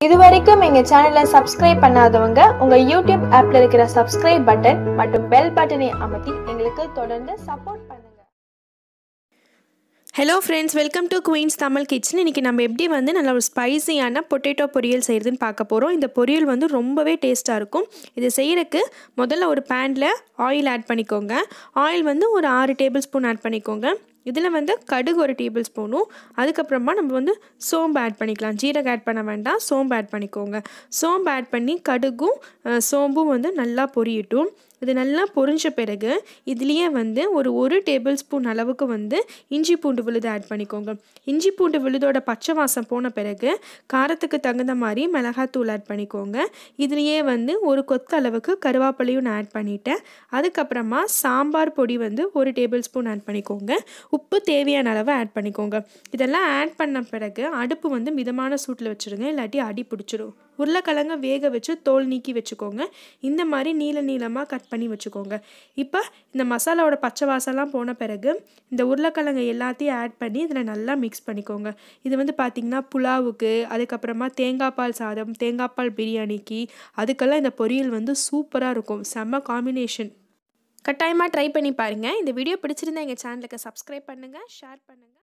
இது வரைக்கும் எங்க சேனலை சப்ஸ்கிரைப் பண்ணாதவங்க உங்க யூடியூப் ஆப்ல இருக்கிற சப்ஸ்கிரைப் பட்டன் மற்றும் பெல் பட்டனை அமர்த்தி எங்களுக்கு தொடர்ந்து சப்போர்ட் பண்ணுங்க hello friends welcome to queen's Tamil kitchen இன்றைக்கி நம்ம எப்படி வந்து நல்ல ஒரு ஸ்பைசியான பொட்டேட்டோ பொரியல் செய்கிறதுன்னு பார்க்க போகிறோம் இந்த பொரியல் வந்து ரொம்பவே டேஸ்ட்டாக இருக்கும் இது செய்கிறதுக்கு முதல்ல ஒரு பேனில் ஆயில் ஆட் பண்ணிக்கோங்க ஆயில் வந்து ஒரு ஆறு டேபிள் ஸ்பூன் ஆட் பண்ணிக்கோங்க இதில் வந்து கடுகு ஒரு டேபிள் ஸ்பூனும் அதுக்கப்புறமா நம்ம வந்து சோம்பு ஆட் பண்ணிக்கலாம் ஜீரகம் ஆட் பண்ண வேண்டாம் சோம்பு ஆட் பண்ணிக்கோங்க சோம்பு ஆட் பண்ணி கடுகும் அஹ், சோம்பும் வந்து நல்லா பொரியட்டும் இது நல்லா பொரிஞ்ச பிறகு இதுலேயே வந்து ஒரு ஒரு டேபிள் ஸ்பூன் அளவுக்கு வந்து இஞ்சி பூண்டு விழுது ஆட் பண்ணிக்கோங்க இஞ்சி பூண்டு விழுதோட பச்சை வாசம் போன பிறகு காரத்துக்கு தகுந்த மாதிரி மிளகாத்தூள் ஆட் பண்ணிக்கோங்க இதுலேயே வந்து ஒரு கொத்த அளவுக்கு கருவேப்பிலையும் நான் ஆட் பண்ணிட்டேன் அதுக்கப்புறமா சாம்பார் பொடி வந்து ஒரு டேபிள் ஸ்பூன் ஆட் பண்ணிக்கோங்க உப்பு தேவையான அளவு ஆட் பண்ணிக்கோங்க இதெல்லாம் ஆட் பண்ண பிறகு அடுப்பு வந்து மிதமான சூட்டில் வச்சுருங்க இல்லாட்டி அடி பிடிச்சிடும் உருளைக்கிழங்க வேக வச்சு தோல் நீக்கி வச்சுக்கோங்க இந்த மாதிரி நீள நீளமாக கட் பண்ணி வச்சுக்கோங்க இப்போ இந்த மசாலாவோட பச்சை வாசம்லாம் போன பிறகு இந்த உருளைக்கிழங்கு எல்லாத்தையும் ஆட் பண்ணி இதில் நல்லா மிக்ஸ் பண்ணிக்கோங்க இது வந்து பார்த்திங்கன்னா புலாவுக்கு அதுக்கப்புறமா தேங்காய் பால் சாதம் தேங்காய் பால் பிரியாணிக்கு அதுக்கெல்லாம் இந்த பொரியல் வந்து சூப்பராக இருக்கும் செம்ம காம்பினேஷன் கட்டாயமாக ட்ரை பண்ணி பாருங்கள் இந்த வீடியோ பிடிச்சிருந்தா எங்கள் சேனலுக்கு சப்ஸ்கிரைப் பண்ணுங்கள் ஷேர் பண்ணுங்கள்